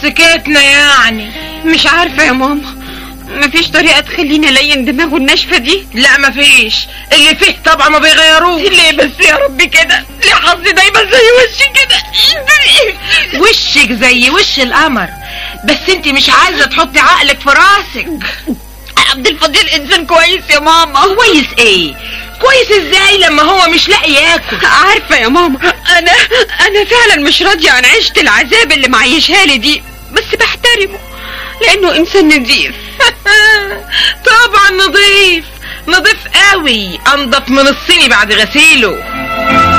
سكتنا يعني مش عارفة يا ماما مفيش طريقة تخليني ألين دماغه الناشفة دي لا مفيش اللي فيه طبعا ما بيغيروه ليه بس يا ربي كده ليه حظي دايما زي وشي كده وشك زي وش القمر بس انت مش عايزه تحطي عقلك في راسك عبد الفضيل إنسان كويس يا ماما كويس ايه كويس ازاي لما هو مش لاقي ياكل عارفة يا ماما أنا أنا فعلا مش راضية عن عيشة العذاب اللي معيشها لي دي بس بحترمه لأنه إنسان نضيف طبعا نظيف نظيف قوي انضف من الصيني بعد غسيله